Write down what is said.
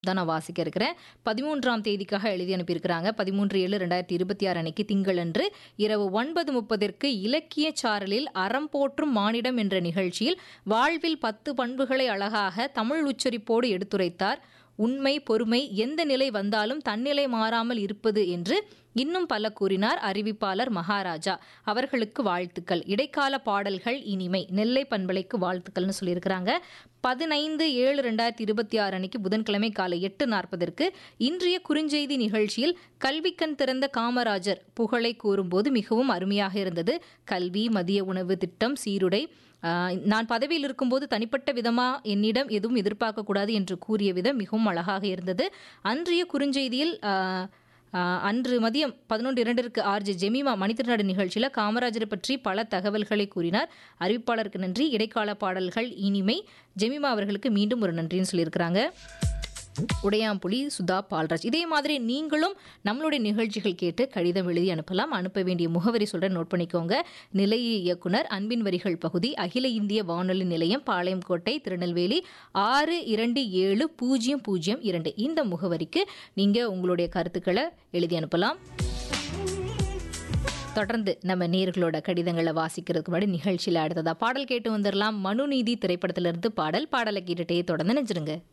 தான் நான் வாசிக்க இருக்கிறேன் பதிமூன்றாம் தேதிக்காக எழுதி அனுப்பியிருக்கிறாங்க பதிமூன்று ஏழு ரெண்டாயிரத்தி இருபத்தி ஆறு அன்னைக்கு திங்களன்று இரவு ஒன்பது முப்பதிற்கு இலக்கிய சாரலில் அறம் போற்றும் மானிடம் என்ற நிகழ்ச்சியில் வாழ்வில் பத்து பண்புகளை அழகாக தமிழ் உச்சரிப்போடு எடுத்துரைத்தார் உண்மை பொறுமை எந்த நிலை வந்தாலும் தன்னிலை மாறாமல் இருப்பது என்று இன்னும் பல கூறினார் அறிவிப்பாளர் மகாராஜா அவர்களுக்கு வாழ்த்துக்கள் இடைக்கால பாடல்கள் இனிமை நெல்லை பண்பலைக்கு வாழ்த்துக்கள்னு சொல்லியிருக்கிறாங்க பதினைந்து ஏழு ரெண்டாயிரத்தி இருபத்தி ஆறு அன்னைக்கு புதன்கிழமை காலை எட்டு நாற்பதற்கு இன்றைய குறுஞ்செய்தி நிகழ்ச்சியில் கல்விக்கண் திறந்த காமராஜர் புகழை கூறும்போது மிகவும் அருமையாக இருந்தது கல்வி மதிய உணவு திட்டம் சீருடை ஆஹ் நான் பதவியில் இருக்கும்போது தனிப்பட்ட விதமா என்னிடம் எதுவும் எதிர்பார்க்கக்கூடாது என்று கூறிய விதம் மிகவும் அழகாக இருந்தது அன்றைய குறுஞ்செய்தியில் ஆஹ், ஆஹ், அன்று மதியம் பதினொன்று இரண்டிற்கு ஆர்ஜே ஜெமிமா மணித்திருநாடு நிகழ்ச்சியில் காமராஜரை பற்றி பல தகவல்களை கூறினார் அறிவிப்பாளருக்கு நன்றி இடைக்கால பாடல்கள் இனிமை ஜெமிமா அவர்களுக்கு மீண்டும் ஒரு நன்றின்னு சொல்லியிருக்கிறாங்க உடையாம்புலி சுதா பால்ராஜ் இதே மாதிரி நீங்களும் நம்மளுடைய நிகழ்ச்சிகள் கேட்டு கடிதம் எழுதி அனுப்பலாம் அனுப்ப வேண்டிய முகவரி சொல்கிறேன் நோட் பண்ணிக்கோங்க நிலைய இயக்குனர் அன்பின் வரிகள் பகுதி அகில இந்திய வானொலி நிலையம் பாளையங்கோட்டை திருநெல்வேலி ஆறு இரண்டு ஏழு பூஜ்ஜியம் பூஜ்ஜியம் இரண்டு இந்த முகவரிக்கு நீங்கள் உங்களுடைய கருத்துக்களை எழுதி அனுப்பலாம் தொடர்ந்து நம்ம நேர்களோட கடிதங்களை வாசிக்கிறதுக்கு முன்னாடி நிகழ்ச்சியில் அடுத்ததா பாடல் கேட்டு வந்துடலாம் மனுநீதி திரைப்படத்திலிருந்து பாடல் பாடலை கேட்டுட்டே தொடர்ந்து நினைச்சிருங்க